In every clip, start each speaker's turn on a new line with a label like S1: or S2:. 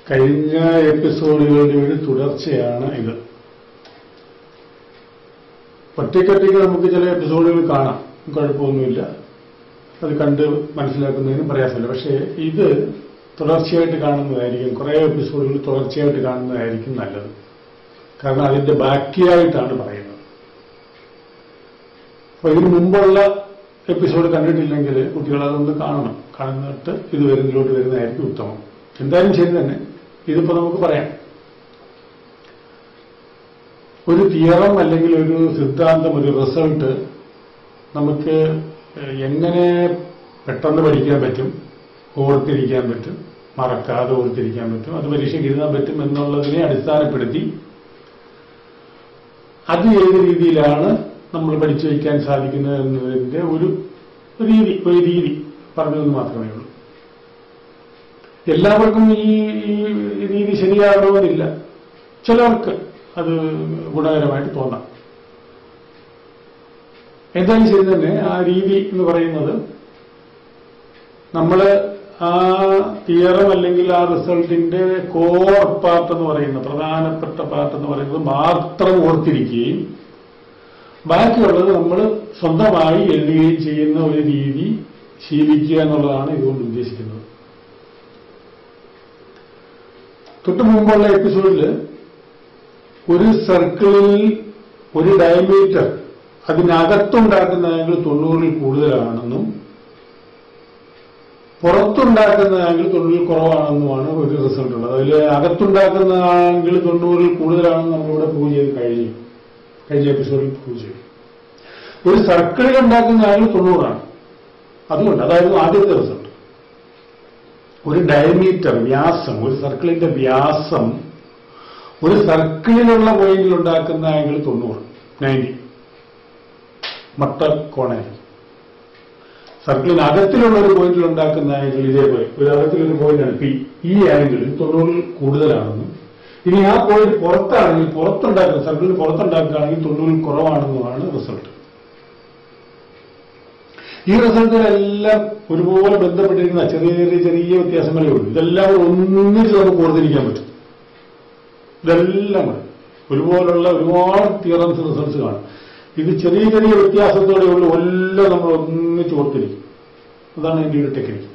S1: കഴിഞ്ഞ എപ്പിസോഡുകളുടെ ഒരു തുടർച്ചയാണ് ഇത് ഒറ്റയ്ക്കൊറ്റയ്ക്ക് നമുക്ക് ചില എപ്പിസോഡുകൾ കാണാം കുഴപ്പമൊന്നുമില്ല അത് കണ്ട് മനസ്സിലാക്കുന്നതിനും പ്രയാസമില്ല പക്ഷേ ഇത് തുടർച്ചയായിട്ട് കാണുന്നതായിരിക്കും കുറേ എപ്പിസോഡുകൾ തുടർച്ചയായിട്ട് കാണുന്നതായിരിക്കും നല്ലത് കാരണം അതിന്റെ ബാക്കിയായിട്ടാണ് പറയുന്നത് അപ്പൊ ഇതിനു മുമ്പുള്ള എപ്പിസോഡ് കണ്ടിട്ടില്ലെങ്കിൽ കുട്ടികൾ അതൊന്ന് കാണണം കാണുന്നിട്ട് ഇത് വരുന്നതിലോട്ട് വരുന്നതായിരിക്കും ഉത്തമം എന്തായാലും ശരി തന്നെ ഇതിപ്പോ നമുക്ക് പറയാം ഒരു തിയറം അല്ലെങ്കിൽ ഒരു സിദ്ധാന്തം ഒരു റിസൾട്ട് നമുക്ക് എങ്ങനെ പെട്ടെന്ന് പഠിക്കാൻ പറ്റും ഓർത്തിരിക്കാൻ പറ്റും മറക്കാതെ ഓർത്തിരിക്കാൻ പറ്റും അത് പരീക്ഷയ്ക്ക് എഴുതാൻ പറ്റും എന്നുള്ളതിനെ അടിസ്ഥാനപ്പെടുത്തി അത് ഏത് രീതിയിലാണ് നമ്മൾ പഠിച്ചു വയ്ക്കാൻ സാധിക്കുന്നത് എന്നതിന്റെ ഒരു രീതി ഒരു രീതി പറഞ്ഞതെന്ന് മാത്രമേ ഉള്ളൂ എല്ലാവർക്കും ഈ ഈ രീതി ശരിയാകണമെന്നില്ല ചിലർക്ക് അത് ഗുണകരമായിട്ട് തോന്നാം എന്തായാലും ശരി തന്നെ ആ രീതി എന്ന് പറയുന്നത് നമ്മൾ ആ തിയറം അല്ലെങ്കിൽ ആ റിസൾട്ടിന്റെ കോർ പാർട്ട് എന്ന് പറയുന്ന പ്രധാനപ്പെട്ട പാർട്ട് എന്ന് പറയുന്നത് മാത്രം ഓർത്തിരിക്കുകയും ബാക്കിയുള്ളത് നമ്മൾ സ്വന്തമായി എഴുതുകയും ചെയ്യുന്ന ഒരു രീതി ശീലിക്കുക എന്നുള്ളതാണ് ഇതുകൊണ്ട് ഉദ്ദേശിക്കുന്നത് തൊട്ട് മുമ്പുള്ള എപ്പിസോഡിൽ ഒരു സർക്കിളിൽ ഒരു ഡയമീറ്റർ അതിനകത്തുണ്ടാക്കുന്ന ആംഗിൾ തൊണ്ണൂറിൽ കൂടുതലാണെന്നും പുറത്തുണ്ടാക്കുന്ന ആംഗിൾ തൊണ്ണൂറിൽ കുറവാണെന്നുമാണ് ഒരു റിസൾട്ട് ഉള്ളത് അതിൽ അകത്തുണ്ടാക്കുന്ന ആംഗിൾ തൊണ്ണൂറിൽ കൂടുതലാണെന്ന് നമ്മളിവിടെ പ്രൂവ് ചെയ്ത് കഴിഞ്ഞു കഴിഞ്ഞ എപ്പിസോഡിൽ പ്രൂവ് ചെയ്തു ഒരു സർക്കിളിൽ ഉണ്ടാക്കുന്ന ആംഗിൾ തൊണ്ണൂറാണ് അതുകൊണ്ട് അതായിരുന്നു ആദ്യത്തെ റിസൾട്ട് ഒരു ഡയമീറ്റർ വ്യാസം ഒരു സർക്കിളിന്റെ വ്യാസം ഒരു സർക്കിളിലുള്ള പോയിന്റിൽ ഉണ്ടാക്കുന്ന ആംഗിൾ തൊണ്ണൂറ് നയൻറ്റി മട്ട കോണായിരിക്കും സർക്കിളിനകത്തിലുള്ള ഒരു പോയിന്റിൽ ഉണ്ടാക്കുന്ന ആംഗിൾ ഇതേപോലെ ഒരു അകത്തിലൊരു പോയിന്റാണ് പി ഈ ആംഗിൾ തൊണ്ണൂറിൽ കൂടുതലാണെന്നും ഇനി ആ പോയിന്റ് പുറത്താണെങ്കിൽ പുറത്തുണ്ടാക്കുന്ന സർക്കിളിന് പുറത്തുണ്ടാക്കുകയാണെങ്കിൽ തൊണ്ണൂറിൽ കുറവാണെന്നുമാണ് റിസൾട്ട് ഈ റിസൾട്ടുകളെല്ലാം ഒരുപോലെ ബന്ധപ്പെട്ടിരിക്കുന്ന ചെറിയ ചെറിയ ചെറിയ വ്യത്യാസങ്ങളേ ഉള്ളൂ ഇതെല്ലാം കൂടെ ഒന്നിച്ച് നമുക്ക് ഓർത്തിരിക്കാൻ പറ്റും ഇതെല്ലാം കൂടെ ഒരുപോലുള്ള ഒരുപാട് തിയറംസ് റിസൾട്ട്സ് കാണും ഇത് ചെറിയ ചെറിയ വ്യത്യാസത്തോടെ ഉള്ള എല്ലാം നമ്മൾ ഒന്നിച്ച് ഓർത്തിരിക്കും അതാണ് എൻ്റെ ഒരു ടെക്നിക്ക്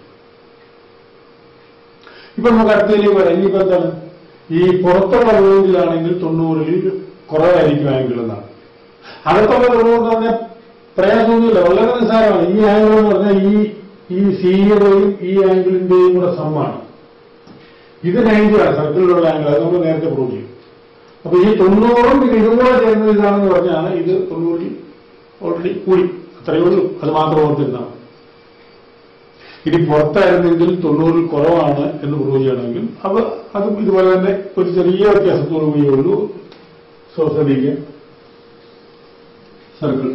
S1: ഇപ്പൊ നമുക്ക് അടുത്തതിലേക്ക് വരാം ഇനിയിപ്പോ എന്താണ് ഈ പുറത്തുള്ള റേഞ്ചിലാണെങ്കിൽ തൊണ്ണൂറിൽ കുറവായിരിക്കും ആംഗിൾ എന്നാണ് അകത്തുള്ള തൊണ്ണൂറ് എന്ന് പറഞ്ഞാൽ പ്രയാസമൊന്നുമില്ല വളരെ നിസ്സാരമാണ് ഈ ആംഗിൾ എന്ന് പറഞ്ഞാൽ ഈ ഈ സിയുടെയും ഈ ആംഗിളിന്റെയും കൂടെ സമ്മാണ് ഇത് നയൻറ്റിയാണ് സർക്കിളിലുള്ള ആംഗിൾ അത് നമ്മൾ നേരത്തെ പ്രൂവ് ചെയ്യും അപ്പൊ ഈ തൊണ്ണൂറും ഇത് ഇതും കൂടെ ചേർന്നത് ഇതാണെന്ന് പറഞ്ഞാൽ ഇത് തൊണ്ണൂറിൽ ഓൾറെഡി കൂടി അത്രയേ ഉള്ളൂ അത് മാത്രം ഓർത്തിരുന്നാൽ മതി. ഇനി പുറത്തായിരുന്നെങ്കിൽ തൊണ്ണൂറിൽ കുറവാണ് എന്ന് പ്രൂവ് ചെയ്യണമെങ്കിൽ അപ്പൊ അതും ഇതുപോലെ തന്നെ ഒരു ചെറിയ വ്യത്യാസത്തോടു കൂടിയേ ഉള്ളൂ സോ ശ്രദ്ധിക്കുക സർക്കിൾ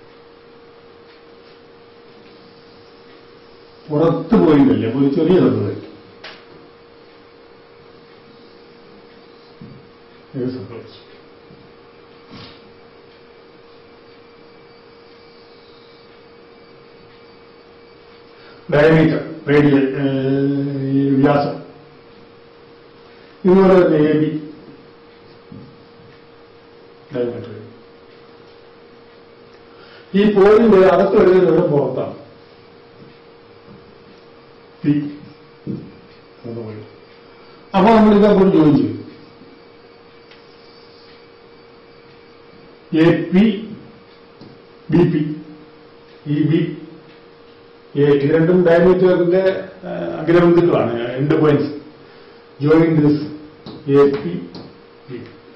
S1: പുറത്ത് പോയിട്ടില്ല അപ്പൊ ഒരു ചെറിയ സർക്കിൾ ഏത് സർക്കിൾ ഡയമീറ്റർ റേഡിയൽ ഈ വ്യാസം ഇതുപോലെ തന്നെ എ ബി ഡയമീറ്റർ ഈ പോയിന്റ് അകത്ത് വരുന്നത് ഇവിടെ പുറത്താണ് പി അപ്പൊ നമ്മൾ ഇതങ്ങോട്ട് ജോയിൻ ചെയ്യും എ പി ബി പി ഈ ബി എ ഇത് രണ്ടും ഡയമീറ്ററിന്റെ അഗ്രബന്ധുക്കളാണ് രണ്ട് points join this A P B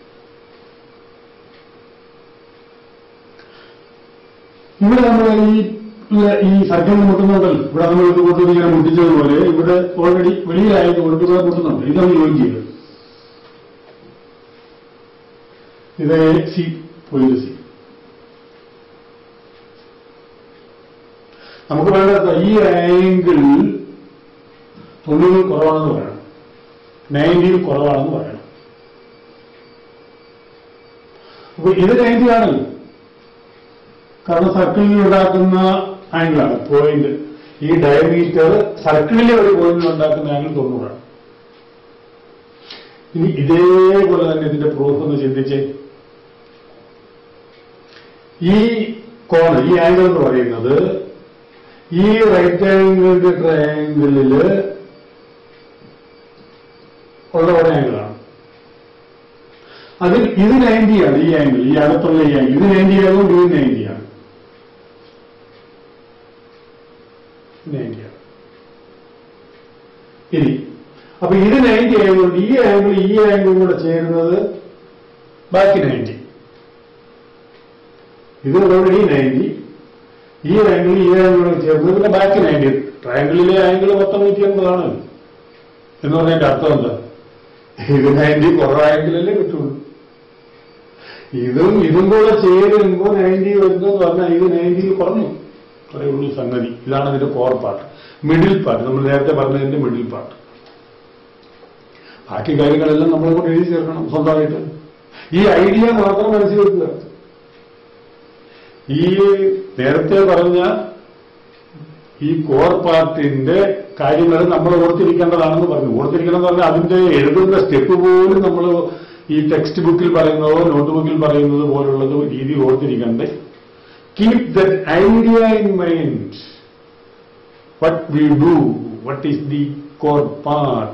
S1: ഇവിടെ നമ്മൾ ഈ ഈ സർക്കിളിൽ മുട്ടുന്നുണ്ടല്ലോ ഇവിടെ നമ്മൾ ഇത് കൊണ്ട് ഇങ്ങനെ മുട്ടിച്ചതുപോലെ ഇവിടെ ഓൾറെഡി വെളിയിലായതുകൊണ്ട് ഇവിടെ മുട്ടുന്നുണ്ട് ഇത് നമ്മൾ ജോയിൻ ചെയ്തു ഇത് സി പോയിന്റ് സി നമുക്ക് വേണ്ടത് ഈ ആംഗിൾ തൊണ്ണൂറിൽ കുറവാണെന്ന് പറയണം നയൻറ്റിയിൽ കുറവാണെന്ന് പറയണം അപ്പൊ ഇത് നയൻറ്റി ആണല്ലോ കാരണം സർക്കിളിൽ ഉണ്ടാക്കുന്ന ആംഗിളാണ് പോയിന്റ് ഈ ഡയമീറ്റർ സർക്കിളിലെ ഒരു പോയിന്റിൽ ഉണ്ടാക്കുന്ന ആംഗിൾ തൊണ്ണൂറാണ് ഇനി ഇതേപോലെ തന്നെ ഇതിന്റെ പ്രൂഫ് ഒന്ന് ചിന്തിച്ചേ ഈ കോൺ ഈ ആംഗിൾ എന്ന് പറയുന്നത് ഈ റൈറ്റ് ആംഗിൾ ട്രയാംഗിളില് ഉള്ള ഒരു ആംഗിളാണ് അതിൽ ഇത് നയൻറ്റിയാണ് ഈ ആംഗിൾ ഈ അടുത്തുള്ള ഈ ആംഗിൾ ഇത് നയൻറ്റി ആയതുകൊണ്ട് ഇത് നയൻറ്റിയാണ് നയൻറ്റിയാണ് ഇനി അപ്പൊ ഇത് നയൻറ്റി ആയതുകൊണ്ട് ഈ ആംഗിൾ ഈ ആംഗിളും കൂടെ ചേരുന്നത് ബാക്കി നയൻറ്റി ഇത് ഓൾറെഡി നയൻറ്റി ഈ ആംഗിൾ ഈ ആംഗിൾ ചേർന്നത് പിന്നെ ബാക്കി നയൻറ്റി ട്രയാംഗിളിലെ ആംഗിൾ മൊത്തം നൂറ്റി എൺപതാണ് എന്ന് പറഞ്ഞതിന്റെ അർത്ഥം എന്താ ഇത് നയൻറ്റി കുറവായെങ്കിലല്ലേ കിട്ടുള്ളൂ ഇതും ഇതും കൂടെ ചേരുമ്പോൾ നയൻറ്റി വരുന്നു എന്ന് പറഞ്ഞാൽ ഇത് നയൻറ്റി കുറഞ്ഞു അത്രയേ ഉള്ളൂ സംഗതി ഇതാണ് ഇതിന്റെ കോർ പാർട്ട് മിഡിൽ പാർട്ട് നമ്മൾ നേരത്തെ പറഞ്ഞതിന്റെ മിഡിൽ പാർട്ട് ബാക്കി കാര്യങ്ങളെല്ലാം നമ്മളെ കൊണ്ട് എഴുതി ചേർക്കണം സ്വന്തമായിട്ട് ഈ ഐഡിയ മാത്രം മനസ്സിൽ വെക്കുക ഈ നേരത്തെ പറഞ്ഞ ഈ കോർ പാർട്ടിന്റെ കാര്യങ്ങൾ നമ്മൾ ഓർത്തിരിക്കേണ്ടതാണെന്ന് പറഞ്ഞു ഓർത്തിരിക്കണം എന്ന് പറഞ്ഞാൽ അതിന്റെ എഴുതുന്ന സ്റ്റെപ്പ് പോലും നമ്മൾ ഈ ടെക്സ്റ്റ് ബുക്കിൽ പറയുന്നതോ നോട്ട് ബുക്കിൽ പറയുന്നത് പോലുള്ളത് രീതി ഓർത്തിരിക്കണ്ടേ keep that idea in mind what we do, what is the core part,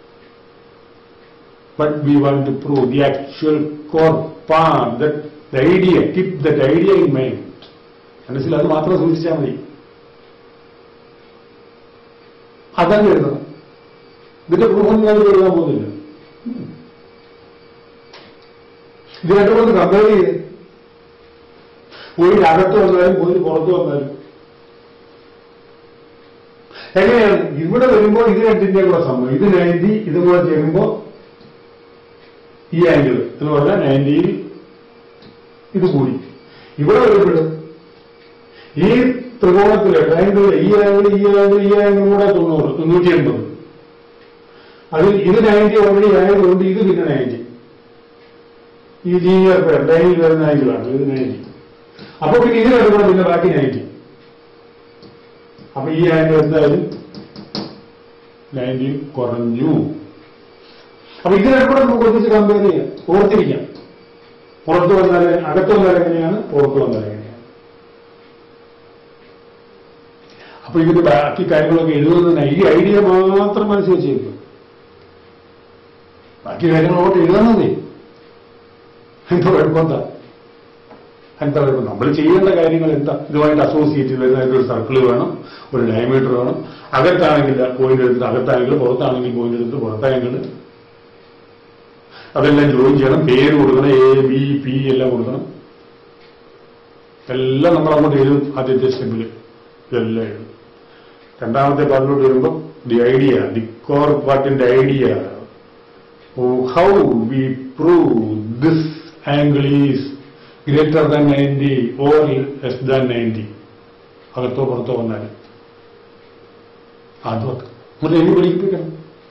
S1: what we want to prove, the actual core part, that the idea, keep that idea in mind. മനസ്സിൽ അത് മാത്രം സൂക്ഷിച്ചാൽ മതി അതന്നെ എഴുതണം ഇതിന്റെ പ്രൂഫൊന്നും ഞാൻ എഴുതാൻ പോകുന്നില്ല ഇത് രണ്ടും കമ്പയർ ചെയ്ത് പോയി അകത്ത് വന്നാലും പോയി പുറത്ത് വന്നാലും എങ്ങനെയാണ് ഇവിടെ വരുമ്പോൾ ഇത് രണ്ടിന്റെ കൂടെ സമയം ഇത് നയൻറ്റി ഇതും കൂടെ ചേരുമ്പോൾ ഈ ആംഗിൾ എന്ന് പറഞ്ഞാൽ നയൻറ്റിയിൽ ഇത് കൂടി ഇവിടെ വരുമ്പോൾ ഈ ത്രികോണത്തിലെ ട്രയാങ്കിളിലെ ഈ ആംഗിൾ ഈ ആംഗിൾ ഈ ആംഗിൾ കൂടെ തൊണ്ണൂറ് തൊണ്ണൂറ്റി എൺപത് അതിൽ ഇത് നയൻറ്റി ഓൾറെഡി ആയതുകൊണ്ട് ഇത് പിന്നെ നയൻറ്റി ഈ ലീനിയർ പെയർ ലൈനിൽ വരുന്ന ആംഗിളാണ് ഇത് നയൻറ്റി അപ്പൊ പിന്നെ ഇത് വരുമ്പോൾ പിന്നെ ബാക്കി നയൻറ്റി അപ്പൊ ഈ ആംഗിൾ എന്തായാലും നയൻറ്റി കുറഞ്ഞു അപ്പൊ ഇതിനെ കൂടെ നമുക്ക് ഒന്നിച്ച് കമ്പയർ ചെയ്യാം ഓർത്തിരിക്കാം പുറത്ത് വന്നാൽ അകത്ത് വന്നാൽ എങ്ങനെയാണ് പുറത്ത് വന്നാൽ എങ്ങനെയാണ് അപ്പൊ ഇതിന്റെ ബാക്കി കാര്യങ്ങളൊക്കെ എഴുതുന്നതിന് ഈ ഐഡിയ മാത്രം മനസ്സിൽ വെച്ചേക്കും ബാക്കി കാര്യങ്ങളോട്ട് എഴുതാൻ മതി എന്താ കുഴപ്പമെന്താ എന്താ കുഴപ്പം നമ്മൾ ചെയ്യേണ്ട കാര്യങ്ങൾ എന്താ ഇതുമായിട്ട് അസോസിയേറ്റ് ചെയ്തതായിട്ട് ഒരു സർക്കിൾ വേണം ഒരു ഡയമീറ്റർ വേണം അകത്താണെങ്കിൽ പോയിന്റ് എടുത്ത് അകത്താണെങ്കിൽ പുറത്താണെങ്കിൽ പോയിന്റ് എടുത്ത് പുറത്തായെങ്കിൽ അതെല്ലാം ജോയിൻ ചെയ്യണം പേര് കൊടുക്കണം എ ബി പി എല്ലാം കൊടുക്കണം എല്ലാം നമ്മൾ അങ്ങോട്ട് എഴുതും ആദ്യത്തെ സ്റ്റെപ്പിൽ ഇതെല്ലാം എഴുതും രണ്ടാമത്തെ പാർട്ടിലോട്ട് വരുമ്പോൾ ദി ഐഡിയ ദി കോർ പാർട്ടിന്റെ idea how we prove this angle is greater than ninety or less than ninety അകത്തോ പുറത്തോ വന്നാൽ അതൊക്കെ നമ്മൾ എഴുതി പഠിപ്പിക്കണം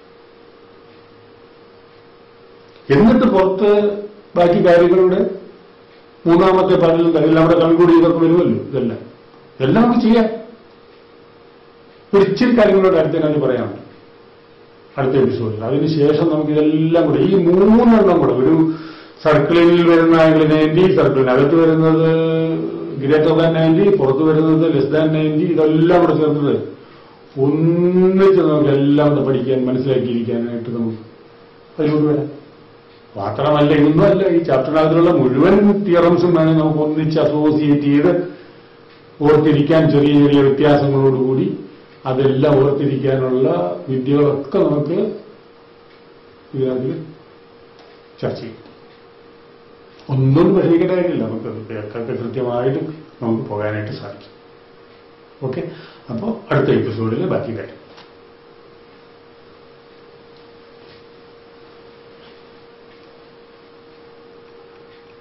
S1: എന്നിട്ട് പുറത്ത് ബാക്കി കാര്യങ്ങളുടെ മൂന്നാമത്തെ പാനലും കാര്യം നമ്മുടെ കൺകൂടി ഇതൊക്കെ വരുമല്ലോ ഇതെല്ലാം എല്ലാം നമുക്ക് ചെയ്യാം ഒരു ഇച്ചിരി കാര്യങ്ങളോട് അടുത്ത കാര്യം പറയാനുണ്ട് അടുത്ത എപ്പിസോഡിൽ അതിനുശേഷം നമുക്ക് ഇതെല്ലാം കൂടെ ഈ മൂന്നെണ്ണം കൂടെ ഒരു സർക്കിളിൽ വരുന്ന ആംഗിൾ നയൻറ്റി സർക്കിളിനകത്ത് വരുന്നത് ഗ്രേറ്റർ ദാൻ നയൻറ്റി പുറത്ത് വരുന്നത് ലെസ് ദാൻ നയൻറ്റി ഇതെല്ലാം കൂടെ ചേർത്തത് ഒന്നിച്ച് നമുക്ക് എല്ലാം ഒന്ന് പഠിക്കാൻ മനസ്സിലാക്കിയിരിക്കാനായിട്ട് നമുക്ക് അതിലോട്ട് വരാം മാത്രമല്ല ഇതൊന്നും അല്ല ഈ ചാപ്റ്ററിനകത്തുള്ള മുഴുവൻ തിയറംസും വേണമെങ്കിൽ നമുക്ക് ഒന്നിച്ച് അസോസിയേറ്റ് ചെയ്ത് ഓർത്തിരിക്കാൻ ചെറിയ ചെറിയ വ്യത്യാസങ്ങളോടുകൂടി അതെല്ലാം ഓർത്തിരിക്കാനുള്ള വിദ്യകളൊക്കെ നമുക്ക് ഇതിനകത്ത് ചർച്ച ചെയ്യും ഒന്നും വിഷമിക്കേണ്ട കാര്യമില്ല നമുക്ക് പേർക്കൊക്കെ കൃത്യമായിട്ട് നമുക്ക് പോകാനായിട്ട് സാധിക്കും ഓക്കെ അപ്പോൾ അടുത്ത എപ്പിസോഡിൽ ബാക്കി കാര്യം